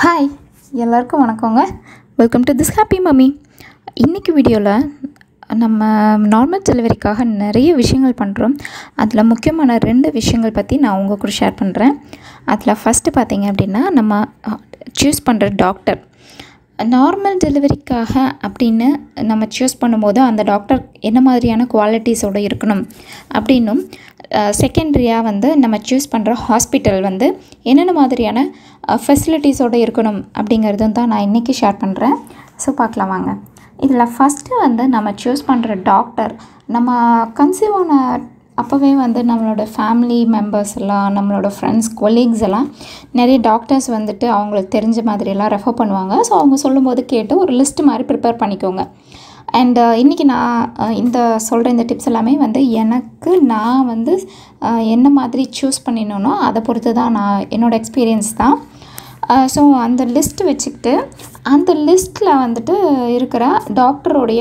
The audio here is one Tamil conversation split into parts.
ஹாய் எல்லாருக்கும் வணக்கங்க welcome to this happy mummy இன்றைக்கி வீடியோவில் நம்ம நார்மல் டெலிவரிக்காக நிறைய விஷயங்கள் பண்ணுறோம் அதில் முக்கியமான ரெண்டு விஷயங்கள் பற்றி நான் உங்கள் கூட ஷேர் பண்ணுறேன் அதில் ஃபஸ்ட்டு பார்த்தீங்க அப்படின்னா நம்ம சூஸ் பண்ணுற டாக்டர் நார்மல் டெலிவரிக்காக அப்படின்னு நம்ம சூஸ் பண்ணும்போது அந்த டாக்டர் என்ன மாதிரியான குவாலிட்டிஸோடு இருக்கணும் அப்படின்னும் செகண்ட்ரியாக வந்து நம்ம சூஸ் பண்ணுற ஹாஸ்பிட்டல் வந்து என்னென்ன மாதிரியான ஃபெசிலிட்டிஸோடு இருக்கணும் அப்படிங்கிறதும் தான் நான் இன்றைக்கி ஷேர் பண்ணுறேன் ஸோ பார்க்கலாம் வாங்க இதில் ஃபஸ்ட்டு வந்து நம்ம சூஸ் பண்ணுற டாக்டர் நம்ம கன்சீவ் ஆன அப்போவே வந்து நம்மளோட ஃபேமிலி மெம்பர்ஸ் எல்லாம் நம்மளோட ஃப்ரெண்ட்ஸ் கொலீக்ஸ் எல்லாம் நிறைய டாக்டர்ஸ் வந்துட்டு அவங்களுக்கு தெரிஞ்ச மாதிரியெல்லாம் ரெஃபர் பண்ணுவாங்க ஸோ அவங்க சொல்லும்போது கேட்டு ஒரு லிஸ்ட் மாதிரி ப்ரிப்பேர் பண்ணிக்கோங்க அண்ட் இன்றைக்கி நான் அஹ், இந்த சொல்கிற இந்த டிப்ஸ் எல்லாமே வந்து எனக்கு நான் வந்து அஹ், என்ன மாதிரி சூஸ் பண்ணினோனோ அதை பொறுத்து தான் நான் என்னோடய எக்ஸ்பீரியன்ஸ் தான் ஸோ அந்த லிஸ்ட் வச்சுக்கிட்டு அந்த லிஸ்ட்டில் வந்துட்டு இருக்கிற டாக்டருடைய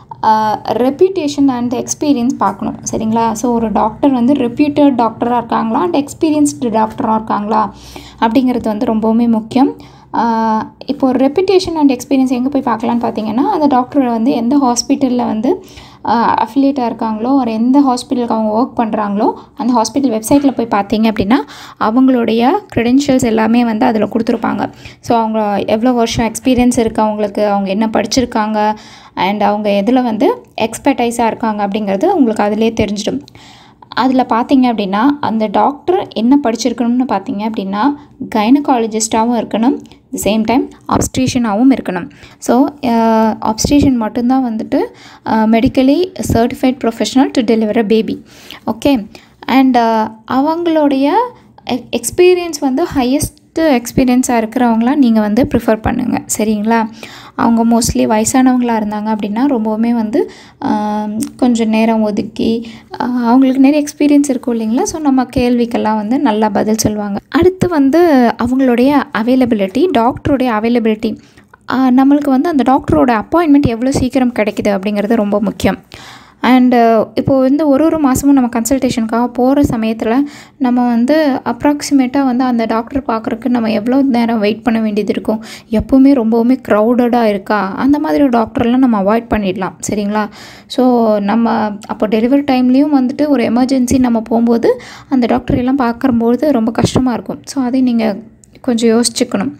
ரெப்யூட்டேஷன் அண்ட் எக்ஸ்பீரியன்ஸ் பார்க்கணும் சரிங்களா ஸோ ஒரு டாக்டர் வந்து ரெப்யூட்டட் டாக்டராக இருக்காங்களா அண்ட் எக்ஸ்பீரியன்ஸ்டு டாக்டராக இருக்காங்களா அப்படிங்கிறது வந்து ரொம்பவுமே முக்கியம் ஆஹ் இப்போ ரெப்யூட்டேஷன் அண்ட் எக்ஸ்பீரியன்ஸ் எங்கே போய் பார்க்கலான்னு பார்த்தீங்கன்னா அந்த டாக்டர் வந்து எந்த ஹாஸ்பிட்டலில் வந்து அஃபிலியேட்டாக இருக்காங்களோ ஒரு எந்த ஹாஸ்பிட்டலுக்கு அவங்க ஒர்க் பண்ணுறாங்களோ அந்த ஹாஸ்பிட்டல் வெப்சைட்டில் போய் பார்த்தீங்க அப்படின்னா அவங்களுடைய க்ரெடென்ஷியல்ஸ் எல்லாமே வந்து அதில் கொடுத்துருப்பாங்க ஸோ அவங்க எவ்வளோ வருஷம் எக்ஸ்பீரியன்ஸ் இருக்குது அவங்களுக்கு அவங்க என்ன படிச்சிருக்காங்க அண்ட் அவங்க எதில் வந்து எக்ஸ்பர்டைஸாக இருக்காங்க அப்படிங்கிறது உங்களுக்கு அதிலே தெரிஞ்சிடும் அதில் பார்த்தீங்க அப்படின்னா அந்த டாக்டர் என்ன படிச்சிருக்கணும்னு பார்த்தீங்க அப்படின்னா கைனகாலஜிஸ்டாகவும் இருக்கணும் சேம் டைம் ஆப்ஸ்ட்ரேஷனாகவும் இருக்கணும் ஸோ ஆப்ஸ்ட்ரேஷன் மட்டும்தான் வந்துட்டு medically certified professional to deliver a baby okay and அவங்களுடைய எக்ஸ்பீரியன்ஸ் வந்து ஹையஸ்ட்டு எக்ஸ்பீரியன்ஸாக இருக்கிறவங்களாம் நீங்கள் வந்து ப்ரிஃபர் பண்ணுங்கள் சரிங்களா அவங்க மோஸ்ட்லி வயசானவங்களாக இருந்தாங்க அப்படின்னா ரொம்பவுமே வந்து ஆம், கொஞ்சம் நேரம் ஒதுக்கி ஆ, அவங்களுக்கு நிறைய எக்ஸ்பீரியன்ஸ் இருக்கும் இல்லைங்களா ஸோ நம்ம கேள்விக்கெல்லாம் வந்து நல்லா பதில் சொல்லுவாங்க அடுத்து வந்து அவங்களுடைய அவைலபிலிட்டி டாக்டருடைய அவைலபிலிட்டி நம்மளுக்கு வந்து அந்த டாக்டரோட அப்பாயின்மெண்ட் எவ்வளோ சீக்கிரம் கிடைக்குது அப்படிங்கிறது ரொம்ப முக்கியம் அண்டு இப்போது வந்து ஒரு ஒரு மாதமும் நம்ம கன்சல்டேஷனுக்காக போகிற சமயத்தில் நம்ம வந்து அப்ராக்சிமேட்டாக வந்து அந்த டாக்டர் பார்க்குறக்கு நம்ம எவ்வளோ நேரம் வெயிட் பண்ண வேண்டியது இருக்கும் எப்போவுமே ரொம்பவுமே க்ரௌடடாக இருக்கா அந்த மாதிரி டாக்டர்லாம் நம்ம அவாய்ட் பண்ணிடலாம் சரிங்களா ஸோ நம்ம அப்போ டெலிவரி டைம்லேயும் வந்துட்டு ஒரு எமர்ஜென்சி நம்ம போகும்போது அந்த டாக்டர் எல்லாம் பார்க்கும்போது ரொம்ப கஷ்டமாக இருக்கும் ஸோ அதை நீங்கள் கொஞ்சம் யோசிச்சுக்கணும்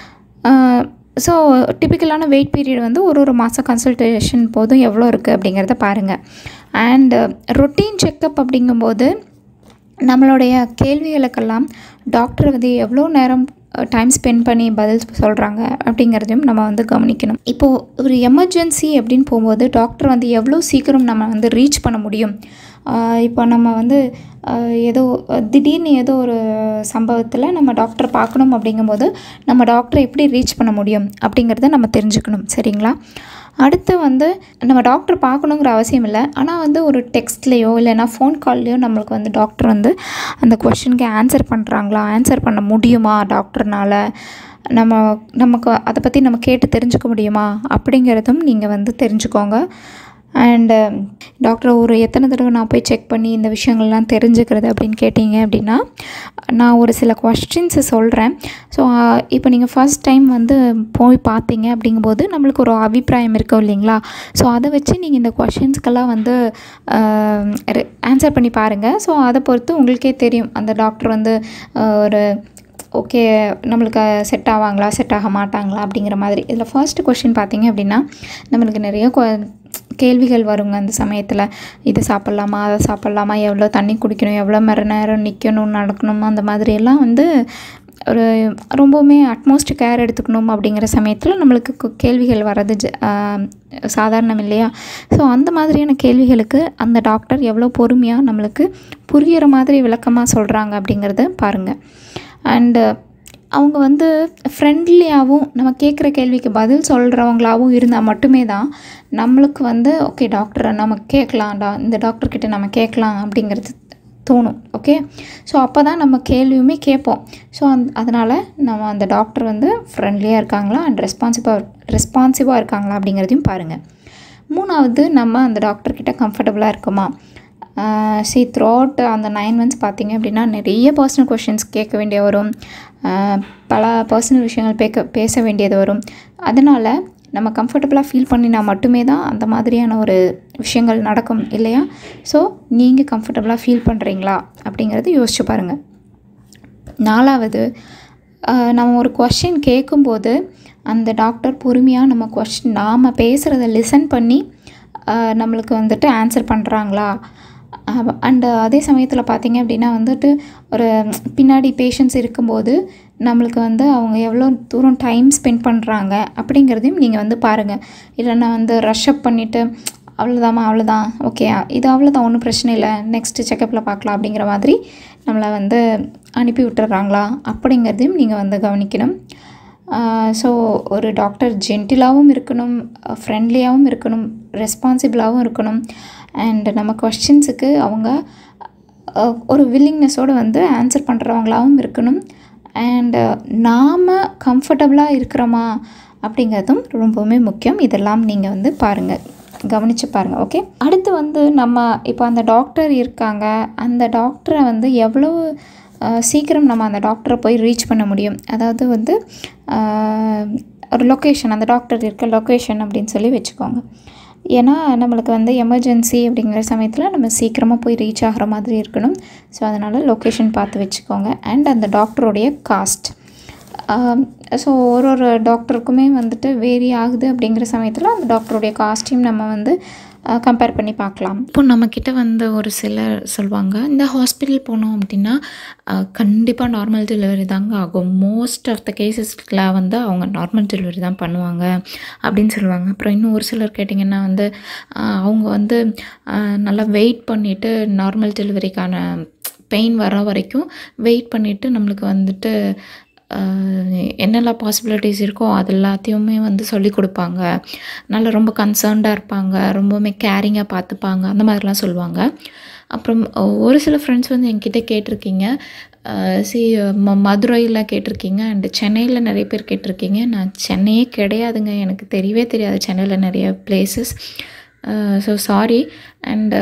ஸோ டிப்பிக்கலான வெயிட் பீரியட் வந்து ஒரு ஒரு மாதம் கன்சல்டேஷன் போதும் எவ்வளோ இருக்குது அப்படிங்கிறத பாருங்கள் அண்டு ரொட்டீன் செக்கப் அப்படிங்கும்போது நம்மளுடைய கேள்விகளுக்கெல்லாம் டாக்டர் வந்து எவ்வளோ நேரம் டைம் ஸ்பெண்ட் பண்ணி பதில் சொல்கிறாங்க அப்படிங்கிறதையும் நம்ம வந்து கவனிக்கணும் இப்போது ஒரு எமர்ஜென்சி அப்படின்னு போகும்போது டாக்டர் வந்து எவ்வளோ சீக்கிரம் நம்ம வந்து ரீச் பண்ண முடியும் ஆஹ் இப்போ நம்ம வந்து ஆஹ் ஏதோ திடீர்னு ஏதோ ஒரு சம்பவத்தில் நம்ம டாக்டர் பார்க்கணும் அப்படிங்கும்போது நம்ம டாக்டரை எப்படி ரீச் பண்ண முடியும் அப்படிங்கிறத நம்ம தெரிஞ்சுக்கணும் சரிங்களா அடுத்து வந்து நம்ம டாக்டர் பார்க்கணுங்கிற அவசியம் இல்லை ஆனால் வந்து ஒரு டெக்ஸ்ட்லேயோ இல்லைன்னா ஃபோன் கால்லையோ நம்மளுக்கு வந்து டாக்டர் வந்து அந்த கொஷனுக்கு ஆன்சர் பண்ணுறாங்களா ஆன்சர் பண்ண முடியுமா டாக்டர்னால நம்ம நமக்கு அதை பற்றி நம்ம கேட்டு தெரிஞ்சுக்க முடியுமா அப்படிங்கிறதும் நீங்கள் வந்து தெரிஞ்சுக்கோங்க அண்டு டாக்டர் ஒரு எத்தனை தடவை நான் போய் செக் பண்ணி இந்த விஷயங்கள்லாம் தெரிஞ்சுக்கிறது அப்படின்னு கேட்டிங்க அப்படின்னா நான் ஒரு சில கொஸ்டின்ஸை சொல்கிறேன் ஸோ இப்போ நீங்கள் ஃபர்ஸ்ட் டைம் வந்து போய் பார்த்தீங்க அப்படிங்கும்போது நம்மளுக்கு ஒரு அபிப்பிராயம் இருக்கும் இல்லைங்களா ஸோ அதை வச்சு நீங்கள் இந்த கொஷின்ஸ்க்கெல்லாம் வந்து ஆன்சர் பண்ணி பாருங்கள் ஸோ அதை பொறுத்து உங்களுக்கே தெரியும் அந்த டாக்டர் வந்து ஆஹ், ஒரு ஓகே நம்மளுக்கு செட் ஆவாங்களா செட் ஆக மாட்டாங்களா அப்படிங்கிற மாதிரி இதில் ஃபர்ஸ்ட் கொஷின் பார்த்தீங்க அப்படின்னா நம்மளுக்கு நிறைய கொ- கேள்விகள் வருங்க அந்த சமயத்தில் இது சாப்பிட்லாமா அதை சாப்பிட்லாமா எவ்வளோ தண்ணி குடிக்கணும் எவ்வளோ மணி நேரம் நிற்கணும் நடக்கணும் அந்த மாதிரி எல்லாம் வந்து ஒரு ரொம்பவுமே அட்மோஸ்ட் கேர் எடுத்துக்கணும் அப்படிங்கிற சமயத்தில் நம்மளுக்கு கு- கேள்விகள் வர்றது ஜ- ஆஹ் சாதாரணம் இல்லையா ஸோ அந்த மாதிரியான கேள்விகளுக்கு அந்த டாக்டர் எவ்வளோ பொறுமையாக நம்மளுக்கு புரிகிற மாதிரி விளக்கமாக சொல்கிறாங்க அப்படிங்கிறத பாருங்கள் அண்டு அவங்க வந்து ஃப்ரெண்ட்லியாகவும் நம்ம கேட்குற கேள்விக்கு பதில் சொல்கிறவங்களாகவும் இருந்தால் மட்டுமே தான் நம்மளுக்கு வந்து ஓகே டாக்டரை நம்ம கேட்கலாம் டா இந்த டாக்டர்கிட்ட நம்ம கேட்கலாம் அப்படிங்கிறது தோணும் ஓகே ஸோ அப்போ தான் நம்ம கேள்வியுமே கேட்போம் ஸோ அந் அதனால் நம்ம அந்த டாக்டர் வந்து ஃப்ரெண்ட்லியாக இருக்காங்களா அண்ட் ரெஸ்பான்சிவாக ரெஸ்பான்சிவாக இருக்காங்களா அப்படிங்கிறதையும் பாருங்கள் மூணாவது நம்ம அந்த டாக்டர்கிட்ட கம்ஃபர்டபுளாக இருக்குமா சி த்ரோட் அந்த நைன் மந்த்ஸ் பார்த்தீங்க அப்படின்னா நிறைய பர்சனல் கொஷின்ஸ் கேட்க வேண்டிய வரும் ஆஹ் பல பர்சனல் விஷயங்கள் பேக்க பேச வேண்டியது வரும் அதனால் நம்ம கம்ஃபர்டபுளாக ஃபீல் பண்ணினா மட்டுமே தான் அந்த மாதிரியான ஒரு விஷயங்கள் நடக்கும் இல்லையா ஸோ நீங்கள் கம்ஃபர்டபுளாக ஃபீல் பண்ணுறீங்களா அப்படிங்கிறது யோசிச்சு பாருங்கள் நாலாவது ஆஹ் நம்ம ஒரு கொஷின் கேட்கும்போது அந்த டாக்டர் பொறுமையாக நம்ம கொஷின் நாம் பேசுகிறத லிசன் பண்ணி ஆஹ் நம்மளுக்கு வந்துட்டு ஆன்சர் பண்ணுறாங்களா அண்டு அதே சமயத்தில் பார்த்தீங்க அப்படின்னா வந்துட்டு ஒரு பின்னாடி பேஷண்ட்ஸ் இருக்கும்போது நம்மளுக்கு வந்து அவங்க எவ்வளோ தூரம் டைம் ஸ்பெண்ட் பண்ணுறாங்க அப்படிங்கிறதையும் நீங்கள் வந்து பாருங்கள் இல்லைன்னா வந்து ரஷ் அப் பண்ணிவிட்டு அவ்வளோதாம்மா அவ்வளோதான் ஓகே இது அவ்வளோதான் ஒன்றும் பிரச்சனை இல்லை நெக்ஸ்ட்டு செக்கப்பில் பார்க்கலாம் அப்படிங்கிற மாதிரி நம்மளை வந்து அனுப்பி விட்டுறாங்களா அப்படிங்கிறதையும் நீங்கள் வந்து கவனிக்கணும் ஸோ ஒரு டாக்டர் ஜென்டிலாகவும் இருக்கணும் ஃப்ரெண்ட்லியாகவும் இருக்கணும் ரெஸ்பான்சிபிளாகவும் இருக்கணும் அண்ட் நம்ம கொஸ்டின்ஸுக்கு அவங்க அஹ், ஒரு வில்லிங்னஸோடு வந்து ஆன்சர் பண்ணுறவங்களாகவும் இருக்கணும் அண்ட் நாம் கம்ஃபர்டபுளாக இருக்கிறோமா அப்படிங்கிறதும் ரொம்பவுமே முக்கியம் இதெல்லாம் நீங்கள் வந்து பாருங்கள் கவனித்து பாருங்கள் ஓகே அடுத்து வந்து நம்ம இப்போ அந்த டாக்டர் இருக்காங்க அந்த டாக்டரை வந்து எவ்வளோ அஹ், சீக்கிரம் நம்ம அந்த டாக்டரை போய் ரீச் பண்ண முடியும் அதாவது வந்து அஹ், ஒரு லொக்கேஷன் அந்த டாக்டர் இருக்க லொக்கேஷன் அப்படின்னு சொல்லி வச்சுக்கோங்க ஏன்னா நம்மளுக்கு வந்து எமர்ஜென்சி அப்படிங்கிற சமயத்தில் நம்ம சீக்கிரமாக போய் ரீச் ஆகிற மாதிரி இருக்கணும் ஸோ அதனால் லொக்கேஷன் பார்த்து வச்சுக்கோங்க அண்ட் அந்த டாக்டருடைய காஸ்ட் ஸோ ஒரு ஒரு டாக்டருக்குமே வந்துட்டு வேரி ஆகுது அப்படிங்கிற சமயத்தில் அந்த டாக்டருடைய காஸ்ட்டையும் நம்ம வந்து கம்பேர் பண்ணி பார்க்கலாம் இப்போ நம்மக்கிட்ட வந்து ஒரு சிலர் சொல்லுவாங்க இந்த ஹாஸ்பிட்டல் போனோம் அப்படின்னா கண்டிப்பாக நார்மல் டெலிவரி தாங்க ஆகும் மோஸ்ட் ஆஃப் த கேசஸில் வந்து அவங்க நார்மல் டெலிவரி தான் பண்ணுவாங்க அப்படின்னு சொல்லுவாங்க அப்புறம் இன்னும் ஒரு சிலர் கேட்டிங்கன்னா வந்து ஆஹ், அவங்க வந்து ஆஹ், நல்லா வெயிட் பண்ணிவிட்டு நார்மல் டெலிவரிக்கான பெயின் வர வரைக்கும் வெயிட் பண்ணிவிட்டு நம்மளுக்கு வந்துட்டு ஆஹ், என்னெல்லாம் பாசிபிலிட்டிஸ் இருக்கோ அது எல்லாத்தையுமே வந்து சொல்லி கொடுப்பாங்க நல்லா ரொம்ப கன்சர்ன்டாக இருப்பாங்க ரொம்பவுமே கேரிங்காக பார்த்துப்பாங்க அந்த மாதிரிலாம் சொல்லுவாங்க அப்புறம் ஒரு சில ஃப்ரெண்ட்ஸ் வந்து என்கிட்ட கேட்டிருக்கீங்க சி ம மதுரையில் கேட்டிருக்கீங்க அண்டு சென்னையில் நிறைய பேர் கேட்டிருக்கீங்க நான் சென்னையே கிடையாதுங்க எனக்கு தெரியவே தெரியாது சென்னையில் நிறைய places so sorry and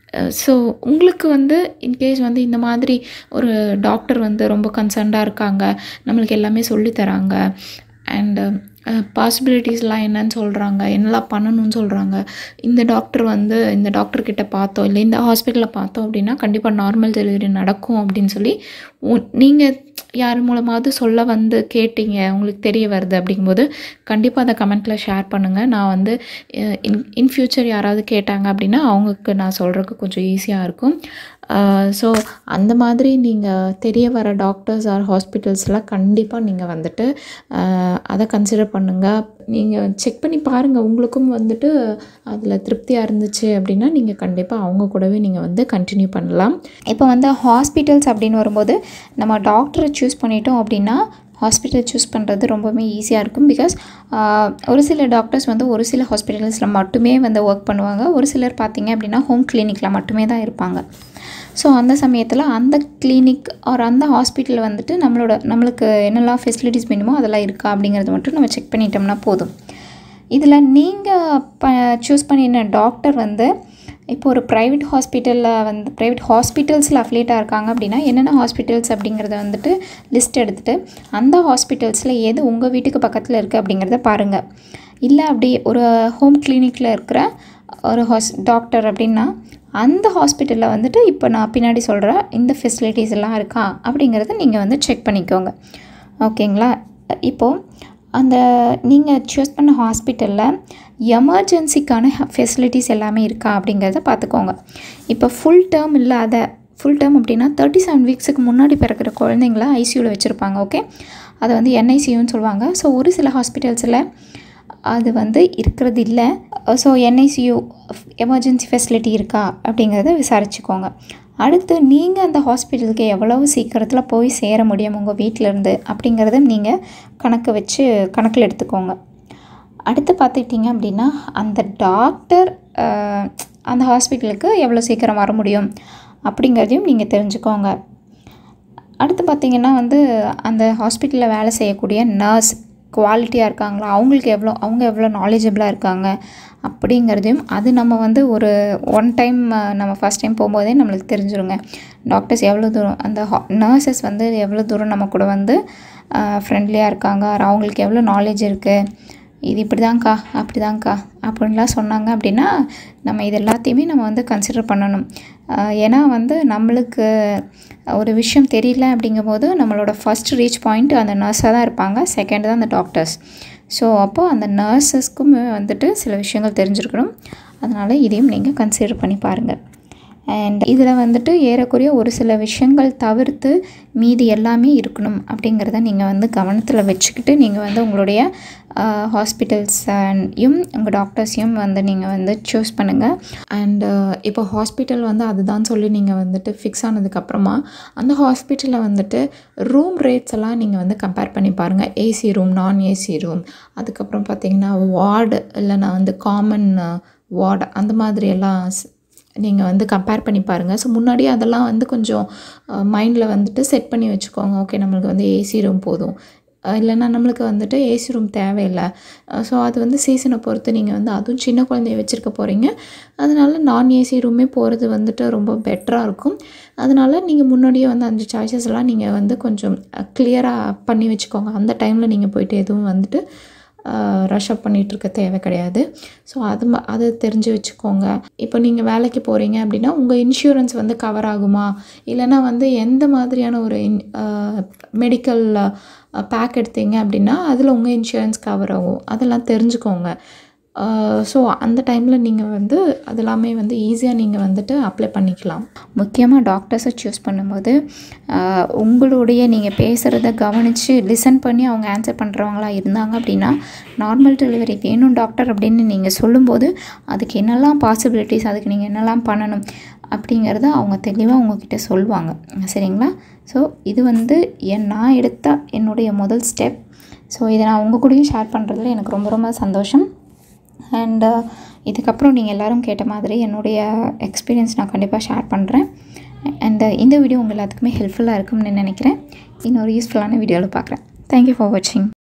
so உங்களுக்கு வந்து இன்கேஸ் வந்து இந்த மாதிரி ஒரு டாக்டர் வந்து ரொம்ப கன்சர்ன்டாக இருக்காங்க நம்மளுக்கு எல்லாமே சொல்லித் தராங்க அண்டு பாசிபிலிட்டிஸ்லாம் என்னன்னு சொல்கிறாங்க என்னெல்லாம் பண்ணணும்னு சொல்கிறாங்க இந்த டாக்டர் வந்து இந்த டாக்டர் கிட்ட பார்த்தோம் இல்லை இந்த ஹாஸ்பிட்டலில் பார்த்தோம் அப்படின்னா கண்டிப்பாக நார்மல் டெலிவரி நடக்கும் அப்படின்னு சொல்லி நீங்கள் யார் மூலமாவது சொல்ல வந்து கேட்டீங்க உங்களுக்கு தெரிய வருது அப்படிங்கும்போது கண்டிப்பாக அதை கமெண்ட்டில் ஷேர் பண்ணுங்கள் நான் வந்து இன் இன் ஃப்யூச்சர் யாராவது கேட்டாங்க அப்படின்னா அவங்களுக்கு நான் சொல்கிறதுக்கு கொஞ்சம் ஈஸியாக இருக்கும் ஸோ அந்த மாதிரி நீங்கள் தெரிய வர டாக்டர்ஸ் ஆர் ஹாஸ்பிட்டல்ஸ்லாம் கண்டிப்பாக நீங்கள் வந்துட்டு ஆஹ், அதை கன்சிடர் பண்ணுங்கள் நீங்கள் செக் பண்ணி பாருங்கள் உங்களுக்கும் வந்துட்டு அதில் திருப்தியாக இருந்துச்சு அப்படின்னா நீங்கள் கண்டிப்பாக அவங்க கூடவே நீங்கள் வந்து கண்டினியூ பண்ணலாம் இப்போ வந்து ஹாஸ்பிட்டல்ஸ் அப்படின்னு வரும்போது நம்ம டாக்டரை சூஸ் பண்ணிட்டோம் அப்படின்னா ஹாஸ்பிட்டல் சூஸ் பண்ணுறது ரொம்பவுமே ஈஸியாக இருக்கும் பிகாஸ் ஒரு சில டாக்டர்ஸ் வந்து ஒரு சில ஹாஸ்பிட்டல்ஸில் மட்டுமே வந்து ஒர்க் பண்ணுவாங்க ஒரு சிலர் பார்த்தீங்க அப்படின்னா ஹோம் கிளினிக்கில் மட்டுமே தான் இருப்பாங்க ஸோ அந்த சமயத்தில் அந்த கிளினிக் ஆர் அந்த ஹாஸ்பிட்டலில் வந்துட்டு நம்மளோட நம்மளுக்கு என்னெல்லாம் ஃபெசிலிட்டிஸ் வேணுமோ அதெல்லாம் இருக்கா அப்படிங்கிறத மட்டும் நம்ம செக் பண்ணிட்டோம்னா போதும் இதில் நீங்கள் ப சூஸ் பண்ணின டாக்டர் வந்து இப்போ ஒரு ப்ரைவேட் ஹாஸ்பிட்டலில் வந்து ப்ரைவேட் ஹாஸ்பிட்டல்ஸில் அஃபிலேட்டாக இருக்காங்க அப்படின்னா என்னென்ன ஹாஸ்பிட்டல்ஸ் அப்படிங்கிறத வந்துட்டு லிஸ்ட் எடுத்துகிட்டு அந்த ஹாஸ்பிட்டல்ஸில் எது உங்கள் வீட்டுக்கு பக்கத்தில் இருக்குது அப்படிங்கிறத பாருங்கள் இல்லை அப்படி ஒரு ஹோம் கிளினிக்கில் இருக்கிற ஒரு ஹாஸ் டாக்டர் அப்படின்னா அந்த ஹாஸ்பிட்டலில் வந்துட்டு இப்போ நான் பின்னாடி சொல்கிற இந்த ஃபெசிலிட்டிஸ் எல்லாம் இருக்கா அப்படிங்கிறத நீங்கள் வந்து செக் பண்ணிக்கோங்க ஓகேங்களா இப்போது அந்த நீங்கள் சூஸ் பண்ண ஹாஸ்பிட்டலில் எமர்ஜென்சிக்கான ஃபெசிலிட்டிஸ் எல்லாமே இருக்கா அப்படிங்கிறத பார்த்துக்கோங்க இப்போ ஃபுல் டேர்ம் இல்லாத ஃபுல் டேர்ம் அப்படின்னா தேர்ட்டி செவன் வீக்ஸுக்கு முன்னாடி பிறக்கிற குழந்தைங்கள ஐசியூவில் வச்சுருப்பாங்க ஓகே அதை வந்து என்ஐசியூன்னு சொல்லுவாங்க ஸோ ஒரு சில ஹாஸ்பிட்டல்ஸில் அது வந்து இருக்கிறது இல்லை ஸோ என்ஐசியூ எமர்ஜென்சி ஃபெசிலிட்டி இருக்கா அப்படிங்கிறத விசாரிச்சுக்கோங்க அடுத்து நீங்கள் அந்த ஹாஸ்பிட்டலுக்கு எவ்வளவு சீக்கிரத்தில் போய் சேர முடியும் உங்கள் வீட்டிலேருந்து அப்படிங்கிறத நீங்கள் கணக்கு வச்சு கணக்கில் எடுத்துக்கோங்க அடுத்து பார்த்துக்கிட்டிங்க அப்படின்னா அந்த டாக்டர் அஹ், அந்த ஹாஸ்பிட்டலுக்கு எவ்வளோ சீக்கிரம் வர முடியும் அப்படிங்கிறதையும் நீங்கள் தெரிஞ்சுக்கோங்க அடுத்து பார்த்திங்கன்னா வந்து அந்த ஹாஸ்பிட்டலில் வேலை செய்யக்கூடிய நர்ஸ் குவாலிட்டியாக இருக்காங்களா அவங்களுக்கு எவ்வளோ அவங்க எவ்வளோ நாலேஜபிளாக இருக்காங்க அப்படிங்கிறதையும் அது நம்ம வந்து ஒரு ஒன் டைம் நம்ம ஃபஸ்ட் டைம் போகும்போதே நம்மளுக்கு தெரிஞ்சிருங்க டாக்டர்ஸ் எவ்வளோ தூரம் அந்த நர்சஸ் வந்து எவ்வளோ தூரம் நம்ம கூட வந்து ஃப்ரெண்ட்லியாக இருக்காங்க அவங்களுக்கு எவ்வளோ நாலேஜ் இருக்குது இது இப்படி தான்க்கா அப்படி தான்க்கா அப்படின்லாம் சொன்னாங்க அப்படின்னா நம்ம இது எல்லாத்தையுமே நம்ம வந்து கன்சிடர் பண்ணணும் ஏன்னா வந்து நம்மளுக்கு ஒரு விஷயம் தெரியல அப்படிங்கும்போது நம்மளோட ஃபஸ்ட் ரீச் பாயிண்ட் அந்த நர்ஸாக தான் இருப்பாங்க செகண்ட் தான் அந்த டாக்டர்ஸ் ஸோ அப்போது அந்த நர்சஸ்க்குமே வந்துட்டு சில விஷயங்கள் தெரிஞ்சிருக்கணும் அதனால் இதையும் நீங்கள் கன்சிடர் பண்ணி பாருங்கள் அண்ட் இதில் வந்துட்டு ஏறக்குறைய ஒரு சில விஷயங்கள் தவிர்த்து மீதி எல்லாமே இருக்கணும் அப்படிங்கிறத நீங்கள் வந்து கவனத்தில் வச்சுக்கிட்டு நீங்கள் வந்து உங்களுடைய ஹாஸ்பிட்டல்ஸையும் உங்கள் டாக்டர்ஸையும் வந்து நீங்கள் வந்து சூஸ் பண்ணுங்கள் அண்டு இப்போ ஹாஸ்பிட்டல் வந்து அதுதான் சொல்லி நீங்கள் வந்துட்டு ஃபிக்ஸ் ஆனதுக்கப்புறமா அந்த ஹாஸ்பிட்டலில் வந்துட்டு ரூம் ரேட்ஸ் எல்லாம் நீங்கள் வந்து கம்பேர் பண்ணி பாருங்கள் AC room non AC room அதுக்கப்புறம் பார்த்தீங்கன்னா வார்டு இல்லைனா வந்து காமன் வார்டு அந்த மாதிரி எல்லாம் நீங்கள் வந்து கம்பேர் பண்ணி பாருங்கள் ஸோ முன்னாடியே அதெல்லாம் வந்து கொஞ்சம் மைண்டில் வந்துட்டு செட் பண்ணி வச்சுக்கோங்க ஓகே நம்மளுக்கு வந்து ஏசி ரூம் போதும் இல்லைன்னா நம்மளுக்கு வந்துட்டு ஏசி ரூம் தேவையில்லை ஸோ அது வந்து சீசனை பொறுத்து நீங்கள் வந்து அதுவும் சின்ன குழந்தைய வச்சுருக்க போகிறீங்க அதனால நான் ஏசி ரூமே போகிறது வந்துட்டு ரொம்ப பெட்டராக இருக்கும் அதனால் நீங்கள் முன்னாடியே வந்து அந்த சாய்ஸஸ் எல்லாம் நீங்கள் வந்து கொஞ்சம் கிளியராக பண்ணி வச்சுக்கோங்க அந்த டைமில் நீங்கள் போயிட்டு எதுவும் வந்துட்டு ரஷ் அப் பண்ணிகிட்டு இருக்க தேவை கிடையாது ஸோ அது ம அதை தெரிஞ்சு வச்சுக்கோங்க இப்போ நீங்கள் வேலைக்கு போகிறீங்க அப்படின்னா உங்கள் இன்சூரன்ஸ் வந்து கவர் ஆகுமா இல்லைனா வந்து எந்த மாதிரியான ஒரு இன் மெடிக்கல் பேக் எடுத்தீங்க அப்படின்னா அதில் உங்கள் இன்சூரன்ஸ் கவர் ஆகும் அதெல்லாம் தெரிஞ்சுக்கோங்க ஸோ அந்த டைமில் நீங்கள் வந்து அதெல்லாமே வந்து ஈஸியாக நீங்கள் வந்துட்டு அப்ளை பண்ணிக்கலாம் முக்கியமாக டாக்டர்ஸை சூஸ் பண்ணும்போது உங்களுடைய நீங்கள் பேசுகிறத கவனித்து லிசன் பண்ணி அவங்க ஆன்சர் பண்ணுறவங்களா இருந்தாங்க அப்படின்னா நார்மல் டெலிவரி வேணும் டாக்டர் அப்படின்னு நீங்கள் சொல்லும்போது அதுக்கு என்னெல்லாம் பாசிபிலிட்டிஸ் அதுக்கு நீங்கள் என்னெல்லாம் பண்ணணும் அப்படிங்கிறத அவங்க தெளிவாக உங்ககிட்ட சொல்லுவாங்க சரிங்களா ஸோ இது வந்து என் நான் எடுத்த என்னுடைய முதல் ஸ்டெப் ஸோ இதை நான் உங்கள் கூடயும் ஷேர் பண்ணுறதுல எனக்கு ரொம்ப ரொம்ப சந்தோஷம் அண்டு இதுக்கப்புறம் நீங்கள் எல்லோரும் கேட்ட மாதிரி என்னுடைய எக்ஸ்பீரியன்ஸ் நான் கண்டிப்பாக ஷேர் பண்ணுறேன் அண்டு இந்த வீடியோ உங்கள் எல்லாத்துக்குமே ஹெல்ப்ஃபுல்லாக இருக்கும்னு நினைக்கிறேன் இன்னொரு யூஸ்ஃபுல்லான வீடியோவில் பார்க்குறேன் தேங்க்யூ ஃபார் வாட்சிங்